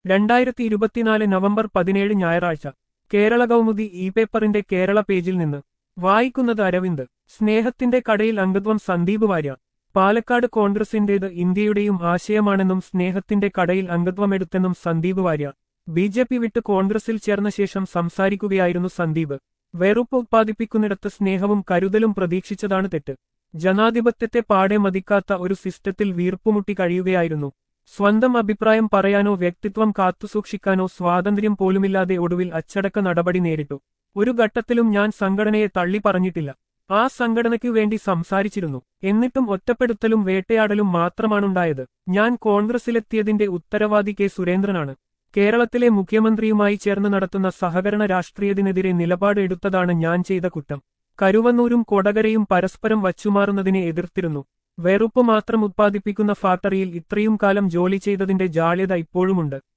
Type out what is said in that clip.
രണ്ടായിരത്തി ഇരുപത്തിനാല് നവംബർ പതിനേഴ് ഞായറാഴ്ച കേരള കൗമുദി ഇ പേപ്പറിന്റെ കേരള പേജിൽ നിന്ന് വായിക്കുന്നത് അരവിന്ദ് സ്നേഹത്തിന്റെ കടയിൽ അംഗത്വം സന്ദീപ് വാര്യ പാലക്കാട് കോൺഗ്രസിന്റേത് ഇന്ത്യയുടെയും ആശയമാണെന്നും സ്നേഹത്തിന്റെ കടയിൽ അംഗത്വമെടുത്തെന്നും Sandeep Varier B J P വിട്ട് കോൺഗ്രസിൽ ചേർന്ന ശേഷം സംസാരിക്കുകയായിരുന്നു സന്ദീപ് വെറുപ്പ് ഉത്പാദിപ്പിക്കുന്നിടത്ത് സ്നേഹവും കരുതലും പ്രതീക്ഷിച്ചതാണ് തെറ്റ് ജനാധിപത്യത്തെ പാടെ മതിക്കാത്ത ഒരു സിസ്റ്റത്തിൽ വീർപ്പുമുട്ടി കഴിയുകയായിരുന്നു സ്വന്തം അഭിപ്രായം പറയാനോ വ്യക്തിത്വം കാത്തുസൂക്ഷിക്കാനോ സ്വാതന്ത്ര്യം പോലുമില്ലാതെ ഒടുവിൽ അച്ചടക്ക നടപടി നേരിട്ടു ഒരു ഘട്ടത്തിലും ഞാൻ സംഘടനയെ തള്ളി പറഞ്ഞിട്ടില്ല ആ സംഘടനയ്ക്കു വേണ്ടി സംസാരിച്ചിരുന്നു എന്നിട്ടും ഒറ്റപ്പെടുത്തലും വേട്ടയാടലും മാത്രമാണുണ്ടായത് ഞാൻ കോൺഗ്രസിലെത്തിയതിന്റെ ഉത്തരവാദി കെ സുരേന്ദ്രനാണ് കേരളത്തിലെ മുഖ്യമന്ത്രിയുമായി ചേർന്ന് നടത്തുന്ന സഹകരണ രാഷ്ട്രീയത്തിനെതിരെ നിലപാട് എടുത്തതാണ് ഞാൻ ചെയ്ത കുറ്റം കരുവന്നൂരും കൊടകരയും പരസ്പരം വച്ചുമാറുന്നതിനെ എതിർത്തിരുന്നു വെറുപ്പ് മാത്രം ഉത്പാദിപ്പിക്കുന്ന ഫാക്ടറിയിൽ ഇത്രയും കാലം ജോലി ചെയ്തതിന്റെ ജാള്യത ഇപ്പോഴുമുണ്ട്